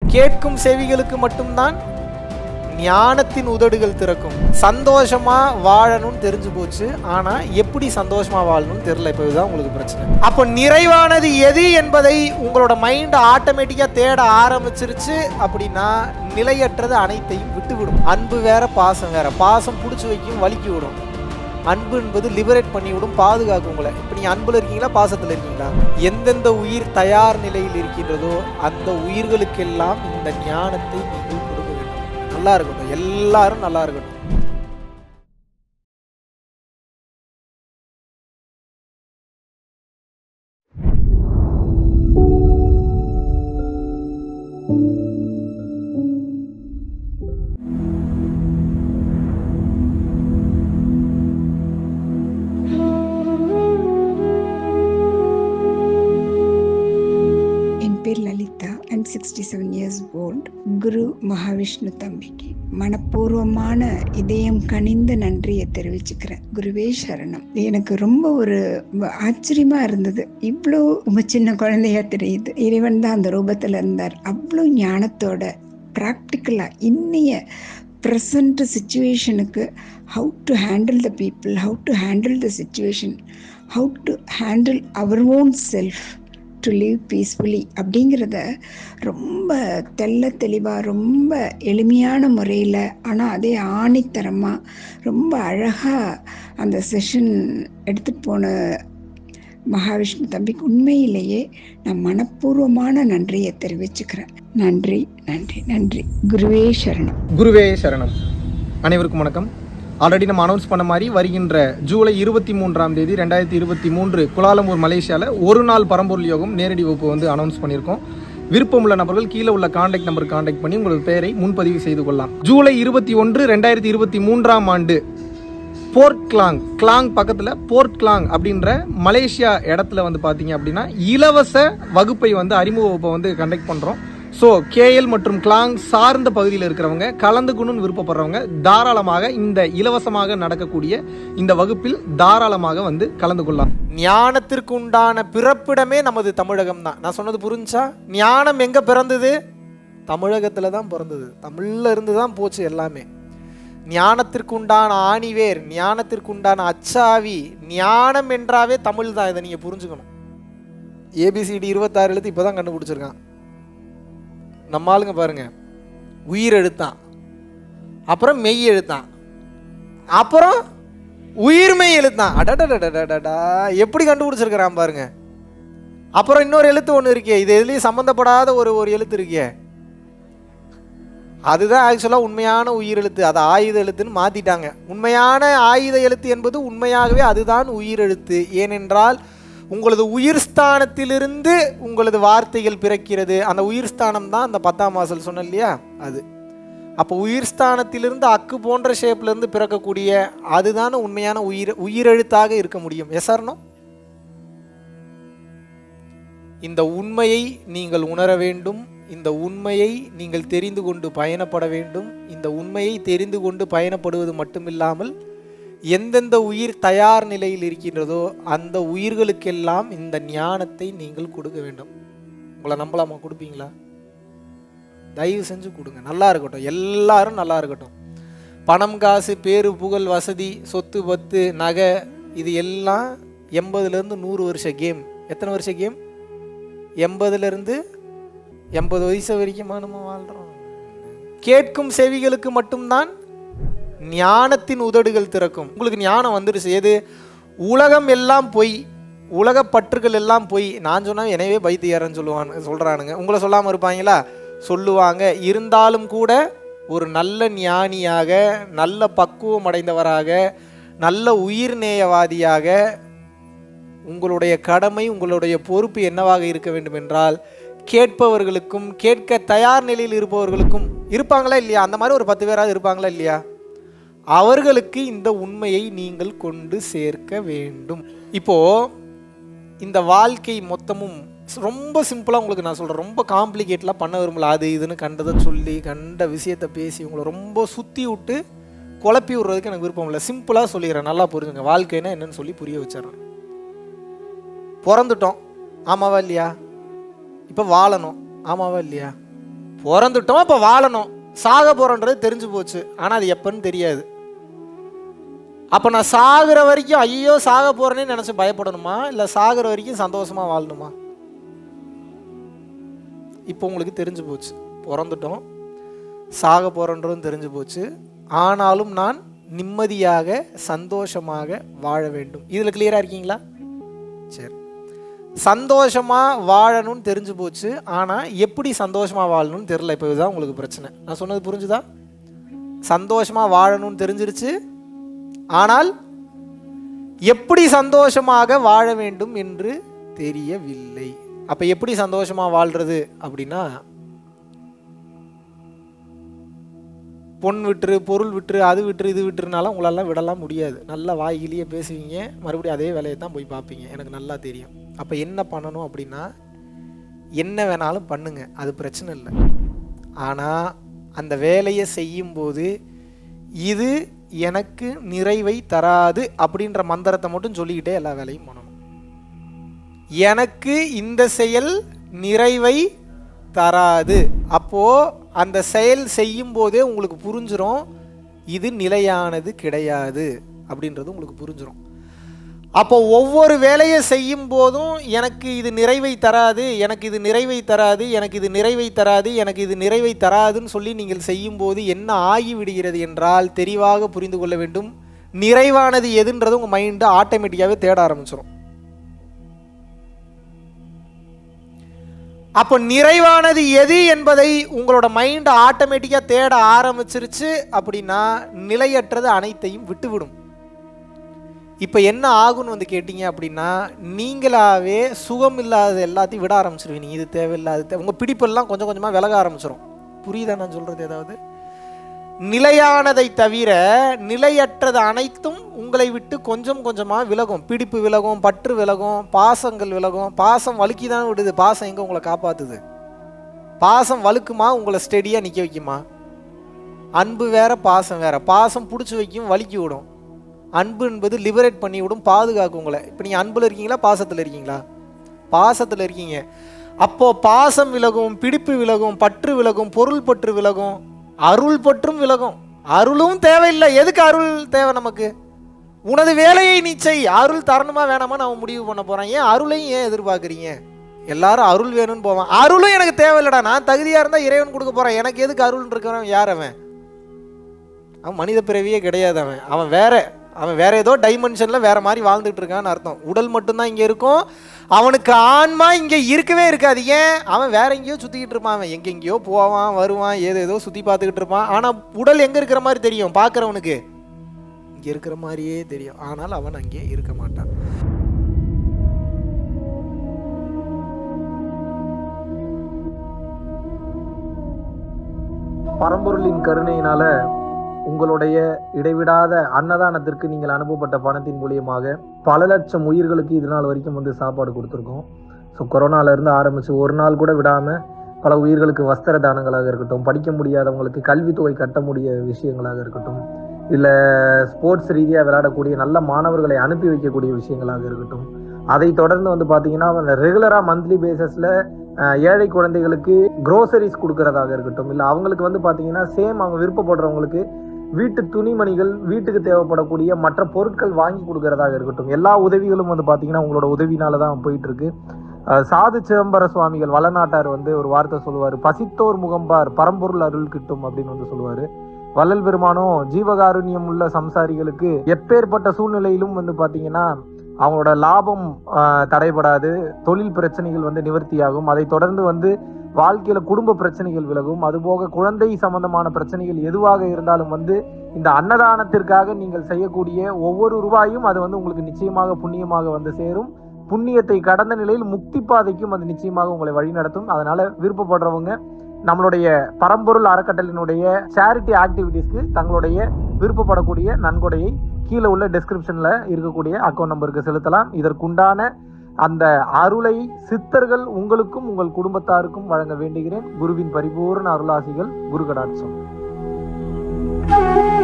கேட்கும் செவிகளுக்கு மட்டும்தான் ஞானத்தின் உதடுகள் திறக்கும் சந்தோஷமா வாழணும்னு தெரிஞ்சு போச்சு ஆனா எப்படி சந்தோஷமா வாழணும்னு தெரியல இப்போ இதுதான் உங்களுக்கு பிரச்சனை அப்போ நிறைவானது எது என்பதை உங்களோட மைண்ட் ஆட்டோமேட்டிக்கா தேட ஆரம்பிச்சிருச்சு அப்படின்னா நிலையற்றது அனைத்தையும் விட்டுவிடும் அன்பு வேற பாசம் வேற பாசம் பிடிச்சி வைக்கும் வலிக்கி விடும் அன்பு என்பது லிபரேட் பண்ணி விடும் பாதுகாக்கும் உங்களை இப்போ நீங்கள் அன்பில் இருக்கீங்களா பாசத்தில் இருக்கீங்களா எந்தெந்த உயிர் தயார் நிலையில் இருக்கின்றதோ அந்த உயிர்களுக்கெல்லாம் இந்த ஞானத்தை நீங்கள் கொடுக்க வேண்டும் நல்லா இருக்கட்டும் எல்லாரும் நல்லா இருக்கட்டும் என் பேர் Lalitha and sixty seven years old Guru Mahavishnu தம்பிக்கு மனப்பூர்வமான இதயம் கனிந்த நன்றியை தெரிவிச்சுக்கிறேன் குருவே சரணம் எனக்கு ரொம்ப ஒரு வ- ஆச்சரியமா இருந்தது இவ்வளோ ரொம்ப சின்ன குழந்தையா தெரியுது இறைவன் தான் அந்த ரூபத்தில் இருந்தார் அவ்வளோ ஞானத்தோட ப்ராக்டிக்கலாக இன்னைய ப்ரெசண்ட் சுச்சுவேஷனுக்கு how to handle the people how to handle the situation how to handle our own self to live peacefully அப்படிங்கிறத ரொம்ப தெள்ள தெளிவாக ரொம்ப எளிமையான முறையில் ஆனால் அதே ஆணித்தரமாக ரொம்ப அழகாக அந்த செஷன் எடுத்துகிட்டு போன மகாவிஷ்ணு தம்பிக்கு உண்மையிலேயே நான் மனப்பூர்வமான நன்றியை தெரிவிச்சுக்கிறேன் நன்றி நன்றி நன்றி குருவே சரணம் குருவே சரணம் அனைவருக்கும் வணக்கம் ஆல்ரெடி நம்ம அனௌன்ஸ் பண்ண மாதிரி வருகின்ற ஜூலை இருபத்தி மூன்றாம் தேதி ரெண்டாயிரத்தி இருபத்தி மூன்று குலாலம்பூர் மலேசியாவில் ஒரு நாள் பரம்பொருள் யோகம் நேரடி வகுப்பு வந்து அனௌன்ஸ் பண்ணியிருக்கோம் விருப்பமுள்ள நபர்கள் கீழே உள்ள காண்டாக்ட் நம்பர் காண்டாக்ட் பண்ணி உங்களது பெயரை முன்பதிவு செய்து கொள்ளலாம் ஜூலை இருபத்தி ஒன்று ரெண்டாயிரத்தி இருபத்தி மூன்றாம் ஆண்டு போர்ட் கிளாங் கிளாங் பக்கத்தில் போர்ட் கிளாங் அப்படின்ற மலேசியா இடத்துல வந்து பார்த்தீங்க அப்படின்னா இலவச வகுப்பை வந்து அறிமுக வகுப்பை வந்து கண்டக்ட் பண்ணுறோம் ஸோ கேஎல் மற்றும் கிளாங் சார்ந்த பகுதியில் இருக்கிறவங்க கலந்துக்கணும்னு விருப்பப்படுறவங்க தாராளமாக இந்த இலவசமாக நடக்கக்கூடிய இந்த வகுப்பில் தாராளமாக வந்து கலந்து கொள்ளலாம் ஞானத்திற்கு உண்டான பிறப்பிடமே நமது தமிழகம் தான் நான் சொன்னது புரிஞ்சா ஞானம் எங்கே பிறந்தது தமிழகத்தில் தான் பிறந்தது தமிழில் இருந்து தான் போச்சு எல்லாமே ஞானத்திற்குண்டான ஆணிவேர் ஞானத்திற்குண்டான அச்சாவி ஞானம் என்றாவே தமிழ் தான் இதை நீங்கள் புரிஞ்சுக்கணும் ஏபிசிடி இருபத்தாறு எழுத்து இப்போ தான் கண்டுபிடிச்சிருக்கான் நம்ம ஆளுங்க பாருங்க உயிர் எழுத்தான் அப்புறம் மெய் எழுத்தான் அப்புறம் உயிர்மெய் எழுத்தான் அடடடடடடா எப்படி கண்டுபிடிச்சிருக்கிறான் பாருங்க அப்புறம் இன்னொரு எழுத்து ஒன்று இருக்கே இது எதுலேயும் சம்மந்தப்படாத ஒரு ஒரு எழுத்து இருக்கே அதுதான் ஆக்சுவலாக உண்மையான உயிரெழுத்து அதை ஆயுத எழுத்துன்னு மாற்றிட்டாங்க உண்மையான ஆயுத எழுத்து என்பது உண்மையாகவே அதுதான் உயிரெழுத்து ஏனென்றால் உங்களது உயிர் ஸ்தானத்திலிருந்து உங்களது வார்த்தைகள் பிறக்கிறது அந்த உயிர் ஸ்தானம் தான் அந்த பத்தாம் வாசல் சொன்ன இல்லையா அது அப்போ உயிர் ஸ்தானத்திலிருந்து அக்கு போன்ற ஷேப்லேருந்து பிறக்கக்கூடிய அதுதானே உண்மையான உயிர் உயிரெழுத்தாக இருக்க முடியும் எஸ்ஆர்னோ இந்த உண்மையை நீங்கள் உணர வேண்டும் இந்த உண்மையை நீங்கள் தெரிந்து கொண்டு பயணப்பட வேண்டும் இந்த உண்மையை தெரிந்து கொண்டு பயணப்படுவது மட்டுமில்லாமல் எந்தெந்த உயிர் தயார் நிலையில் இருக்கின்றதோ அந்த உயிர்களுக்கெல்லாம் இந்த ஞானத்தை நீங்கள் கொடுக்க வேண்டும் உங்களை நம்பலாமா கொடுப்பீங்களா தயவு செஞ்சு கொடுங்க நல்லா இருக்கட்டும் எல்லாரும் நல்லா இருக்கட்டும் பணம் காசு பேரு புகழ் வசதி சொத்து பத்து நகை இது எல்லாம் எண்பதுலேருந்து நூறு வருஷ கேம் எத்தனை வருஷ கேம் எண்பதுலேருந்து எண்பது வயசு வரைக்குமா நம்ம வாழ்கிறோம் கேட்கும் செவிகளுக்கு மட்டும்தான் ஞானத்தின் உதடுகள் திறக்கும் உங்களுக்கு ஞானம் வந்துடுச்சு எது உலகம் எல்லாம் பொய் உலக பற்றுகள் எல்லாம் பொய் நான் சொன்னா எனவே பைத்தியாரன்னு சொல்லுவானு சொல்கிறானுங்க உங்களை சொல்லாமல் இருப்பாங்களா சொல்லுவாங்க இருந்தாலும் கூட ஒரு நல்ல ஞானியாக நல்ல பக்குவம் அடைந்தவராக நல்ல உயிர்நேயவாதியாக உங்களுடைய கடமை உங்களுடைய பொறுப்பு என்னவாக இருக்க வேண்டும் என்றால் கேட்பவர்களுக்கும் கேட்க தயார் நிலையில் இருப்பவர்களுக்கும் இருப்பாங்களா இல்லையா அந்த மாதிரி ஒரு பத்து பேராவது இருப்பாங்களா இல்லையா அவர்களுக்கு இந்த உண்மையை நீங்கள் கொண்டு சேர்க்க வேண்டும் இப்போ இந்த வாழ்க்கை மொத்தமும் ரொம்ப சிம்பிளாக உங்களுக்கு நான் சொல்கிறேன் ரொம்ப காம்ப்ளிகேட்லாம் பண்ண விரும்பல அது இதுன்னு கண்டதை சொல்லி கண்ட விஷயத்தை பேசி உங்களை ரொம்ப சுற்றி விட்டு குழப்பி விடுறதுக்கு எனக்கு விருப்பம் இல்லை சிம்பிளாக சொல்லிடுறேன் நல்லா புரிஞ்சுங்க வாழ்க்கைன்னா என்னன்னு சொல்லி புரிய வச்சிடுறேன் பிறந்துட்டோம் ஆமாவா இல்லையா இப்போ வாழணும் ஆமாவா இல்லையா பிறந்துட்டோம் இப்போ வாழணும் சாக போகிறோன்றது தெரிஞ்சு போச்சு ஆனால் அது எப்போன்னு தெரியாது அப்போ நான் சாகுற வரைக்கும் ஐயோ சாக போகிறேன்னு நினச்சி பயப்படணுமா இல்லை சாகுற வரைக்கும் சந்தோஷமாக வாழணுமா இப்போ உங்களுக்கு தெரிஞ்சு போச்சு பிறந்துட்டோம் சாக போகிறன்றதும் தெரிஞ்சு போச்சு ஆனாலும் நான் நிம்மதியாக சந்தோஷமாக வாழ வேண்டும் இதில் கிளியராக இருக்கீங்களா சரி சந்தோஷமாக வாழணும்னு தெரிஞ்சு போச்சு ஆனால் எப்படி சந்தோஷமாக வாழணும்னு தெரில இப்போ இதுதான் உங்களுக்கு பிரச்சனை நான் சொன்னது புரிஞ்சுதா சந்தோஷமாக வாழணும்னு தெரிஞ்சிருச்சு ஆனால் எப்படி சந்தோஷமாக வாழ வேண்டும் என்று தெரியவில்லை அப்போ எப்படி சந்தோஷமாக வாழ்கிறது அப்படின்னா பொன் விட்டுரு பொருள் விட்டுரு அது விட்டுரு இது விட்டுருனாலும் உங்களெல்லாம் விடலாம் முடியாது நல்லா வாய்கிலேயே பேசுவீங்க மறுபடியும் அதே வேலையை தான் போய் பார்ப்பீங்க எனக்கு நல்லா தெரியும் அப்போ என்ன பண்ணணும் அப்படின்னா என்ன வேணாலும் பண்ணுங்க அது பிரச்சனை இல்லை ஆனால் அந்த வேலையை செய்யும்போது இது எனக்கு நிறைவை தராது அப்படின்ற மந்திரத்தை மட்டும் சொல்லிக்கிட்டே எல்லா வேலையும் பண்ணணும் எனக்கு இந்த செயல் நிறைவை தராது அப்போ அந்த செயல் செய்யும் போதே உங்களுக்கு புரிஞ்சிரும் இது நிலையானது கிடையாது அப்படின்றது உங்களுக்கு புரிஞ்சிரும் அப்போ ஒவ்வொரு வேலையை செய்யும் போதும் எனக்கு இது நிறைவை தராது எனக்கு இது நிறைவை தராது எனக்கு இது நிறைவை தராது எனக்கு இது நிறைவை தராதுன்னு சொல்லி நீங்கள் செய்யும்போது என்ன ஆகிவிடுகிறது என்றால் தெளிவாக புரிந்து கொள்ள வேண்டும் நிறைவானது எதுன்றது உங்கள் மைண்டு ஆட்டோமேட்டிக்காகவே தேட ஆரம்பிச்சிடும் அப்போ நிறைவானது எது என்பதை உங்களோட மைண்ட் ஆட்டோமேட்டிக்காக தேட ஆரம்பிச்சிருச்சு அப்படின்னா நிலையற்றது அனைத்தையும் விட்டுவிடும் இப்போ என்ன ஆகும்னு வந்து கேட்டிங்க அப்படின்னா நீங்களாவே சுகம் இல்லாத எல்லாத்தையும் விட ஆரம்பிச்சிருவீங்க இது தேவையில்லாது தேவை உங்கள் பிடிப்பெல்லாம் கொஞ்சம் கொஞ்சமாக விலக ஆரம்பிச்சிடும் புரியுதா நான் சொல்கிறது ஏதாவது நிலையானதை தவிர நிலையற்றது அனைத்தும் உங்களை விட்டு கொஞ்சம் கொஞ்சமாக விலகும் பிடிப்பு விலகும் பற்று விலகும் பாசங்கள் விலகும் பாசம் வலுக்கி தான் விடுது பாசம் எங்கே உங்களை காப்பாற்றுது பாசம் வலுக்குமா உங்களை ஸ்டெடியாக நிற்க வைக்குமா அன்பு வேற பாசம் வேற பாசம் பிடிச்சி வைக்கும் வலிக்கி விடும் அன்பு என்பது லிபரேட் பண்ணி விடும் பாதுகாக்கும் உங்களை இப்போ நீங்கள் அன்பில் இருக்கீங்களா பாசத்தில் இருக்கீங்களா பாசத்தில் இருக்கீங்க அப்போ பாசம் விலகும் பிடிப்பு விலகும் பற்று விலகும் பொருள் பற்று விலகும் அருள் பற்றும் விலகும் அருளும் தேவையில்லை எதுக்கு அருள் தேவை நமக்கு உனது வேலையை நீ செய் அருள் தரணுமா வேணாமா நான் முடிவு பண்ண போறேன் ஏன் அருளையும் ஏன் எதிர்பார்க்குறீங்க எல்லாரும் அருள் வேணும்னு போவான் அருளும் எனக்கு தேவையில்லடா நான் தகுதியாக இருந்தால் இறைவன் கொடுக்க போகிறேன் எனக்கு எதுக்கு அருள்னு இருக்கிறவன் யார் அவன் அவன் மனித பிறவியே கிடையாது அவன் அவன் வேற அவன் வேற ஏதோ டைமென்ஷனில் வேற மாதிரி வாழ்ந்துட்டு இருக்கான்னு அர்த்தம் உடல் மட்டும்தான் இங்கே இருக்கும் அவனுக்கு ஆன்மா இங்கே இருக்கவே இருக்காது ஏன் அவன் வேற எங்கேயோ சுற்றிக்கிட்டு இருப்பான் அவன் எங்கெங்கேயோ போவான் வருவான் ஏதோ ஏதோ சுற்றி பார்த்துக்கிட்டு இருப்பான் ஆனால் உடல் எங்கே இருக்கிற மாதிரி தெரியும் பார்க்குறவனுக்கு இங்கே இருக்கிற மாதிரியே தெரியும் ஆனால் அவன் அங்கே இருக்க மாட்டான் பரம்பொருளின் கருணையினால உங்களுடைய இடைவிடாத அன்னதானத்திற்கு நீங்கள் அனுப்பப்பட்ட பணத்தின் மூலியமாக பல லட்சம் உயிர்களுக்கு இது நாள் வரைக்கும் வந்து சாப்பாடு கொடுத்துருக்கோம் ஸோ கொரோனாலேருந்து ஆரம்பித்து ஒரு நாள் கூட விடாமல் பல உயிர்களுக்கு வஸ்திர தானங்களாக இருக்கட்டும் படிக்க முடியாதவங்களுக்கு கல்வித்தொகை கட்ட முடிய விஷயங்களாக இருக்கட்டும் இல்லை ஸ்போர்ட்ஸ் ரீதியாக விளையாடக்கூடிய நல்ல மாணவர்களை அனுப்பி வைக்கக்கூடிய விஷயங்களாக இருக்கட்டும் அதை தொடர்ந்து வந்து பார்த்தீங்கன்னா ரெகுலராக மந்த்லி பேசிஸில் ஏழை குழந்தைகளுக்கு க்ரோசரிஸ் கொடுக்கறதாக இருக்கட்டும் இல்லை அவங்களுக்கு வந்து பார்த்தீங்கன்னா சேம் அவங்க விருப்பப்படுறவங்களுக்கு வீட்டு துணிமணிகள் வீட்டுக்கு தேவைப்படக்கூடிய மற்ற பொருட்கள் வாங்கி கொடுக்கறதாக இருக்கட்டும் எல்லா உதவிகளும் வந்து பார்த்தீங்கன்னா உங்களோட உதவினால தான் போயிட்டு இருக்கு அஹ் சாது சிதம்பர சுவாமிகள் வளநாட்டார் வந்து ஒரு வார்த்தை சொல்லுவார் பசித்தோர் முகம்பார் பரம்பொருள் அருள் கிட்டும் அப்படின்னு வந்து சொல்லுவாரு வள்ளல் பெருமானும் ஜீவகாருண்யம் உள்ள சம்சாரிகளுக்கு எப்பேற்பட்ட சூழ்நிலையிலும் வந்து பார்த்தீங்கன்னா அவங்களோட லாபம் ஆஹ், தடைபடாது தொழில் பிரச்சனைகள் வந்து நிவர்த்தியாகும் அதை தொடர்ந்து வந்து வாழ்க்கையில குடும்ப பிரச்சனைகள் விலகும் அதுபோக குழந்தை சம்பந்தமான பிரச்சனைகள் எதுவாக இருந்தாலும் வந்து இந்த அன்னதானத்திற்காக நீங்கள் செய்யக்கூடிய ஒவ்வொரு ரூபாயும் அது வந்து உங்களுக்கு நிச்சயமாக புண்ணியமாக வந்து சேரும் புண்ணியத்தை கடந்த நிலையில் முக்தி பாதைக்கும் அது நிச்சயமாக உங்களை வழிநடத்தும் அதனால விருப்பப்படுறவங்க நம்மளுடைய பரம்பொருள் அறக்கட்டளினுடைய சேரிட்டி ஆக்டிவிட்டீஸ்க்கு தங்களுடைய விருப்பப்படக்கூடிய நன்கொடையை கீழே உள்ள டெஸ்கிரிப்ஷன்ல இருக்கக்கூடிய அக்கௌண்ட் நம்பருக்கு செலுத்தலாம் இதற்குண்டான அந்த அருளை சித்தர்கள் உங்களுக்கும் உங்கள் குடும்பத்தாருக்கும் வழங்க வேண்டுகிறேன் குருவின் பரிபூர்ண அருளாசிகள் குரு கடாட்சம்